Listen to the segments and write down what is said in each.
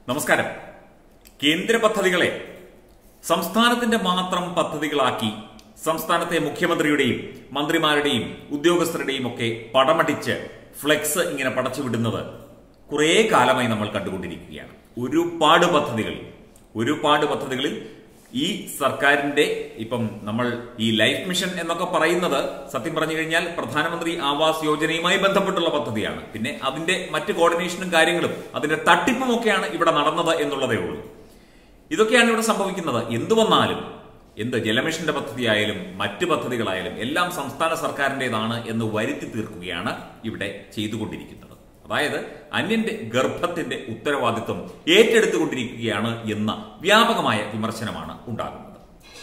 നമസ്കാരം കേന്ദ്ര പദ്ധതികളെ സംസ്ഥാനത്തിന്റെ മാത്രം പദ്ധതികളാക്കി സംസ്ഥാനത്തെ മുഖ്യമന്ത്രിയുടെയും മന്ത്രിമാരുടെയും ഉദ്യോഗസ്ഥരുടെയും ഒക്കെ പടമടിച്ച് ഫ്ലെക്സ് ഇങ്ങനെ പടച്ചുവിടുന്നത് കുറേ കാലമായി നമ്മൾ കണ്ടുകൊണ്ടിരിക്കുകയാണ് ഒരുപാട് പദ്ധതികൾ ഒരുപാട് പദ്ധതികളിൽ ഈ സർക്കാരിന്റെ ഇപ്പം നമ്മൾ ഈ ലൈഫ് മിഷൻ എന്നൊക്കെ പറയുന്നത് സത്യം പറഞ്ഞു കഴിഞ്ഞാൽ പ്രധാനമന്ത്രി ആവാസ് യോജനയുമായി ബന്ധപ്പെട്ടുള്ള പദ്ധതിയാണ് പിന്നെ അതിന്റെ മറ്റ് കോർഡിനേഷനും കാര്യങ്ങളും അതിന്റെ തട്ടിപ്പും ഒക്കെയാണ് ഇവിടെ നടന്നത് എന്നുള്ളതേ ഉള്ളൂ ഇതൊക്കെയാണ് ഇവിടെ സംഭവിക്കുന്നത് എന്തു വന്നാലും എന്ത് ജലമിഷന്റെ പദ്ധതിയായാലും മറ്റ് പദ്ധതികളായാലും എല്ലാം സംസ്ഥാന സർക്കാരിന്റേതാണ് എന്ന് വരുത്തി തീർക്കുകയാണ് ഇവിടെ ചെയ്തുകൊണ്ടിരിക്കുന്നത് അതായത് അന്യന്റെ ഗർഭത്തിന്റെ ഉത്തരവാദിത്വം ഏറ്റെടുത്തുകൊണ്ടിരിക്കുകയാണ് എന്ന വ്യാപകമായ വിമർശനമാണ് ഉണ്ടാകുന്നത്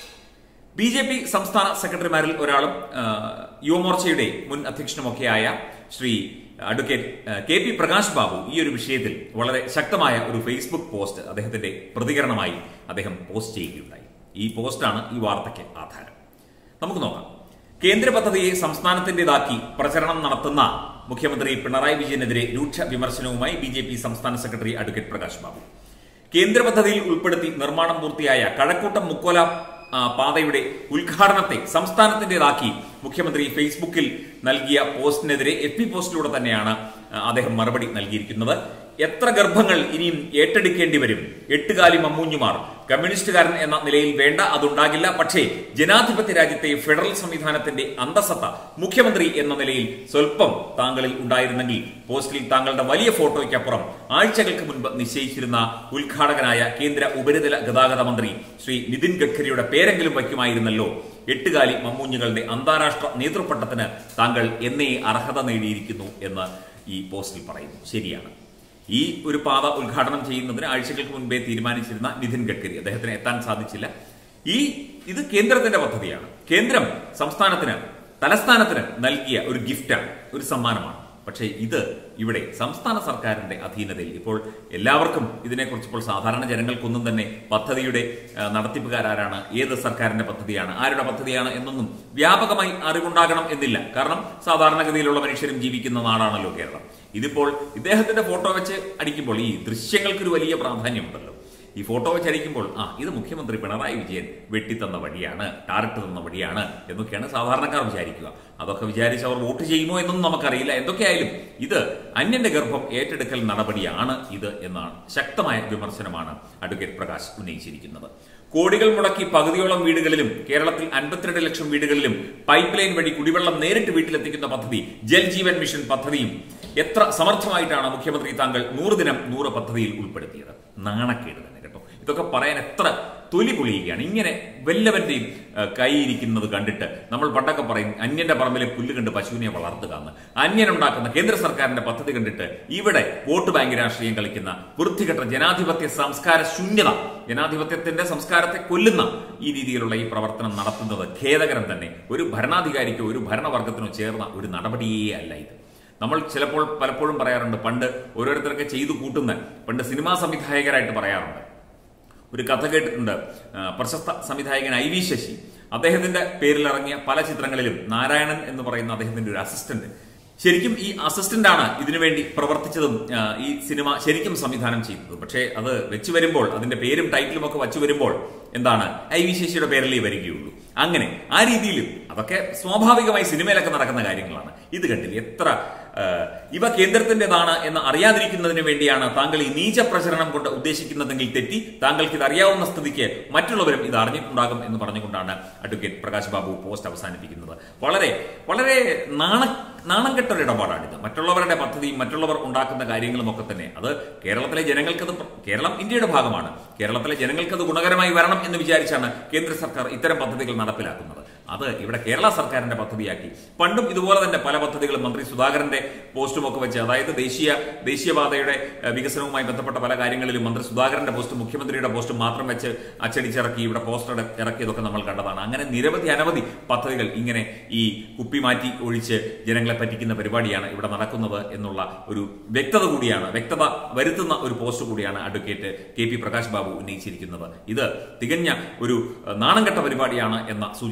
ബി ജെ പി സംസ്ഥാന സെക്രട്ടറിമാരിൽ ഒരാളും ആ, യുവമോർച്ചയുടെ മുൻ അധ്യക്ഷനുമൊക്കെയായ ശ്രീ അഡ്വക്കേറ്റ് ആ, കെ പി പ്രകാശ് ബാബു ഈ ഒരു വിഷയത്തിൽ വളരെ ശക്തമായ ഒരു ഫേസ്ബുക്ക് പോസ്റ്റ് അദ്ദേഹത്തിന്റെ പ്രതികരണമായി അദ്ദേഹം പോസ്റ്റ് ചെയ്യുകയുണ്ടായി ഈ പോസ്റ്റാണ് ഈ വാർത്തയ്ക്ക് ആധാരം നമുക്ക് നോക്കാം കേന്ദ്ര പദ്ധതിയെ സംസ്ഥാനത്തിന്റേതാക്കി പ്രചരണം നടത്തുന്ന മുഖ്യമന്ത്രി പിണറായി വിജയനെതിരെ രൂക്ഷ വിമർശനവുമായി ബി ജെ പി സംസ്ഥാന സെക്രട്ടറി അഡ്വക്കേറ്റ് പ്രകാശ് ബാബു കേന്ദ്ര പദ്ധതിയിൽ ഉൾപ്പെടുത്തി നിർമ്മാണം പൂർത്തിയായ കഴക്കൂട്ടം മുക്കോല ആ, പാതയുടെ ഉദ്ഘാടനത്തെ സംസ്ഥാനത്തിന്റേതാക്കി മുഖ്യമന്ത്രി ഫേസ്ബുക്കിൽ നൽകിയ പോസ്റ്റിനെതിരെ എഫ് പി പോസ്റ്റിലൂടെ തന്നെയാണ് ആ, അദ്ദേഹം മറുപടി നൽകിയിരിക്കുന്നത് എത്ര ഗർഭങ്ങൾ ഇനിയും ഏറ്റെടുക്കേണ്ടി വരും എട്ടുകാലി മമ്മൂഞ്ഞുമാർ കമ്മ്യൂണിസ്റ്റുകാരൻ എന്ന നിലയിൽ വേണ്ട അതുണ്ടാകില്ല പക്ഷേ ജനാധിപത്യ രാജ്യത്തെ ഫെഡറൽ സംവിധാനത്തിന്റെ അന്തസത്ത മുഖ്യമന്ത്രി എന്ന നിലയിൽ സ്വല്പം താങ്കളിൽ ഉണ്ടായിരുന്നെങ്കിൽ പോസ്റ്റിൽ താങ്കളുടെ വലിയ ഫോട്ടോയ്ക്കപ്പുറം ആഴ്ചകൾക്ക് മുൻപ് നിശ്ചയിച്ചിരുന്ന ഉദ്ഘാടകനായ കേന്ദ്ര ഉപരിതല ഗതാഗത മന്ത്രി ശ്രീ നിതിൻ ഗഡ്കരിയുടെ പേരെങ്കിലും വയ്ക്കുമായിരുന്നല്ലോ എട്ടുകാലി മമ്മൂഞ്ഞുകളുടെ അന്താരാഷ്ട്ര നേതൃപട്ടത്തിന് താങ്കൾ എന്നേ അർഹത നേടിയിരിക്കുന്നു എന്ന് ഈ പോസ്റ്റിൽ പറയുന്നു ശരിയാണ് ഈ ഒരു പാത ഉദ്ഘാടനം ചെയ്യുന്നതിന് ആഴ്ചകൾക്ക് മുൻപേ തീരുമാനിച്ചിരുന്ന നിതിൻ ഗഡ്കരി അദ്ദേഹത്തിന് എത്താൻ സാധിച്ചില്ല ഈ ഇത് കേന്ദ്രത്തിന്റെ പദ്ധതിയാണ് കേന്ദ്രം സംസ്ഥാനത്തിന് തലസ്ഥാനത്തിന് നൽകിയ ഒരു ഗിഫ്റ്റാണ് ഒരു സമ്മാനമാണ് പക്ഷേ ഇത് ഇവിടെ സംസ്ഥാന സർക്കാരിന്റെ അധീനതയിൽ ഇപ്പോൾ എല്ലാവർക്കും ഇതിനെക്കുറിച്ച് ഇപ്പോൾ സാധാരണ ജനങ്ങൾക്കൊന്നും തന്നെ പദ്ധതിയുടെ ആ, നടത്തിപ്പുകാരാരാണ് ഏത് സർക്കാരിന്റെ പദ്ധതിയാണ് ആരുടെ പദ്ധതിയാണ് എന്നൊന്നും വ്യാപകമായി അറിവുണ്ടാകണം എന്നില്ല കാരണം സാധാരണഗതിയിലുള്ള മനുഷ്യരും ജീവിക്കുന്ന നാടാണല്ലോ കേരളം ഇതിപ്പോൾ ഇദ്ദേഹത്തിന്റെ ഫോട്ടോ വെച്ച് അടിക്കുമ്പോൾ ഈ ദൃശ്യങ്ങൾക്കൊരു വലിയ പ്രാധാന്യമുണ്ടല്ലോ ഈ ഫോട്ടോ വെച്ച് അടിക്കുമ്പോൾ ആ ഇത് മുഖ്യമന്ത്രി പിണറായി വിജയൻ വെട്ടിത്തന്ന വഴിയാണ് ടാറിട്ട് തന്ന വഴിയാണ് എന്നൊക്കെയാണ് സാധാരണക്കാർ വിചാരിക്കുക അതൊക്കെ വിചാരിച്ച് അവർ വോട്ട് ചെയ്യുമോ എന്നൊന്നും നമുക്കറിയില്ല എന്തൊക്കെയായാലും ഇത് അന്യന്റെ ഗർഭം ഏറ്റെടുക്കൽ നടപടിയാണ് ഇത് എന്നാണ് ശക്തമായ വിമർശനമാണ് അഡ്വക്കേറ്റ് പ്രകാശ് ഉന്നയിച്ചിരിക്കുന്നത് കോടികൾ മുടക്കി പകുതിയോളം വീടുകളിലും കേരളത്തിൽ അൻപത്തിരണ്ട് ലക്ഷം വീടുകളിലും പൈപ്പ് ലൈൻ വഴി കുടിവെള്ളം നേരിട്ട് വീട്ടിലെത്തിക്കുന്ന പദ്ധതി ജൽ ജീവൻ മിഷൻ പദ്ധതിയും എത്ര സമർത്ഥമായിട്ടാണ് മുഖ്യമന്ത്രി താങ്കൾ നൂറ് ദിനം നൂറ് പദ്ധതിയിൽ ഉൾപ്പെടുത്തിയത് നാണക്കേട് തന്നെ കേട്ടോ ഇതൊക്കെ പറയാൻ എത്ര തൊലി പൊളിയുകയാണ് ഇങ്ങനെ വല്ലവന്റെയും ആ, കൈയിരിക്കുന്നത് കണ്ടിട്ട് നമ്മൾ പണ്ടൊക്കെ പറയും അന്യന്റെ പറമ്പിലെ പുല്ല് കണ്ട് പശുവിനെ വളർത്തുക എന്ന് അന്യനുണ്ടാക്കുന്ന കേന്ദ്ര സർക്കാരിന്റെ പദ്ധതി കണ്ടിട്ട് ഇവിടെ വോട്ട് ബാങ്ക് രാഷ്ട്രീയം കളിക്കുന്ന വൃത്തികെട്ട ജനാധിപത്യ സംസ്കാര ശൂന്യത ജനാധിപത്യത്തിന്റെ സംസ്കാരത്തെ കൊല്ലുന്ന ഈ രീതിയിലുള്ള ഈ പ്രവർത്തനം നടത്തുന്നത് ഖേദകരം തന്നെ ഒരു ഭരണാധികാരിക്കോ ഒരു ഭരണവർഗത്തിനോ ചേർന്ന ഒരു നടപടിയേ അല്ല ഇത് നമ്മൾ ചിലപ്പോൾ പലപ്പോഴും പറയാറുണ്ട് പണ്ട് ഓരോരുത്തരൊക്കെ ചെയ്തു കൂട്ടുന്ന പണ്ട് സിനിമാ സംവിധായകരായിട്ട് പറയാറുണ്ട് ഒരു കഥ കേട്ടിട്ടുണ്ട് ആ, പ്രശസ്ത സംവിധായകൻ ഐ വി ശശി അദ്ദേഹത്തിന്റെ പേരിൽ ഇറങ്ങിയ പല ചിത്രങ്ങളിലും നാരായണൻ എന്ന് പറയുന്ന അദ്ദേഹത്തിന്റെ ഒരു അസിസ്റ്റന്റ് ശരിക്കും ഈ അസിസ്റ്റന്റ് ആണ് ഇതിനുവേണ്ടി പ്രവർത്തിച്ചതും ആ, ഈ സിനിമ ശരിക്കും സംവിധാനം ചെയ്തത് പക്ഷേ അത് വെച്ചു വരുമ്പോൾ അതിന്റെ പേരും ടൈറ്റിലും ഒക്കെ വച്ചു വരുമ്പോൾ എന്താണ് ഐ വി ശശിയുടെ പേരിലേ വരികയുള്ളൂ അങ്ങനെ ആ രീതിയിലും അതൊക്കെ സ്വാഭാവികമായി സിനിമയിലൊക്കെ നടക്കുന്ന കാര്യങ്ങളാണ് ഇത് കണ്ടില്ല എത്ര ആ, ഇവ കേന്ദ്രത്തിന്റേതാണ് എന്ന് അറിയാതിരിക്കുന്നതിന് വേണ്ടിയാണ് താങ്കൾ ഈ നീച പ്രചരണം കൊണ്ട് ഉദ്ദേശിക്കുന്നതെങ്കിൽ തെറ്റി താങ്കൾക്ക് ഇത് അറിയാവുന്ന സ്ഥിതിക്ക് മറ്റുള്ളവരും ഇത് അറിഞ്ഞിട്ടുണ്ടാകും എന്ന് പറഞ്ഞുകൊണ്ടാണ് അഡ്വക്കേറ്റ് പ്രകാശ് ബാബു പോസ്റ്റ് അവസാനിപ്പിക്കുന്നത് വളരെ വളരെ നാണ നാണം കെട്ട ഒരു ഇടപാടാണിത് മറ്റുള്ളവരുടെ പദ്ധതിയും മറ്റുള്ളവർ ഉണ്ടാക്കുന്ന കാര്യങ്ങളും ഒക്കെ തന്നെ അത് കേരളത്തിലെ ജനങ്ങൾക്കത് പ്ര- കേരളം ഇന്ത്യയുടെ ഭാഗമാണ് കേരളത്തിലെ ജനങ്ങൾക്കത് ഗുണകരമായി വരണം എന്ന് വിചാരിച്ചാണ് കേന്ദ്ര സർക്കാർ ഇത്തരം പദ്ധതികൾ നടപ്പിലാക്കുന്നത് അത് ഇവിടെ കേരള സർക്കാരിന്റെ പദ്ധതിയാക്കി പണ്ടും ഇതുപോലെ തന്നെ പല പദ്ധതികളും മന്ത്രി സുധാകരന്റെ പോസ്റ്റും ഒക്കെ വെച്ച് അതായത് ദേശീയ ദേശീയപാതയുടെ ഏഹ്, വികസനവുമായി ബന്ധപ്പെട്ട പല കാര്യങ്ങളിലും മന്ത്രി സുധാകരന്റെ പോസ്റ്റും മുഖ്യമന്ത്രിയുടെ പോസ്റ്റും മാത്രം വെച്ച് അച്ചടിച്ചിറക്കി ഇവിടെ പോസ്റ്റർ ഇറക്കിയതൊക്കെ നമ്മൾ കണ്ടതാണ് അങ്ങനെ നിരവധി അനവധി പദ്ധതികൾ ഇങ്ങനെ ഈ കുപ്പി മാറ്റി ഒഴിച്ച് ജനങ്ങളെ പറ്റിക്കുന്ന പരിപാടിയാണ് ഇവിടെ നടക്കുന്നത് എന്നുള്ള ഒരു വ്യക്തത കൂടിയാണ് വ്യക്തത വരുത്തുന്ന ഒരു പോസ്റ്റ് കൂടിയാണ് advocate K P Prakash Babu ഉന്നയിച്ചിരിക്കുന്നത് ഇത് തികഞ്ഞ ഒരു ഏഹ്, നാണംകെട്ട പരിപാടിയാണ് എന്ന സൂചനയാണ് അദ്ദേഹം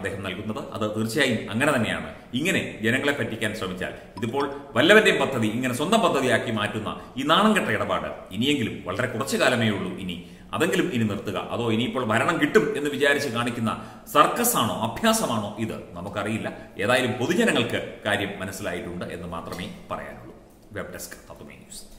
അദ്ദേഹം നൽകുന്നത് അത് തീർച്ചയായും അങ്ങനെ തന്നെയാണ് ഇങ്ങനെ ജനങ്ങളെ പറ്റിക്കാൻ ശ്രമിച്ചാൽ ഇതിപ്പോൾ വല്ലവന്റെയും പദ്ധതി ഇങ്ങനെ സ്വന്തം പദ്ധതിയാക്കി മാറ്റുന്ന ഈ നാണം കെട്ട ഇടപാട് ഇനിയെങ്കിലും വളരെ കുറച്ചു കാലമേ ഉള്ളൂ ഇനി അതെങ്കിലും ഇനി നിർത്തുക അതോ ഇനിയിപ്പോൾ ഭരണം കിട്ടും എന്ന് വിചാരിച്ച് കാണിക്കുന്ന സർക്കസ് ആണോ അഭ്യാസമാണോ ഇത് നമുക്കറിയില്ല ഏതായാലും പൊതുജനങ്ങൾക്ക് കാര്യം മനസ്സിലായിട്ടുണ്ട് എന്ന് മാത്രമേ പറയാനുള്ളൂ വെബ് ഡെസ്ക് തത്വമേ ന്യൂസ്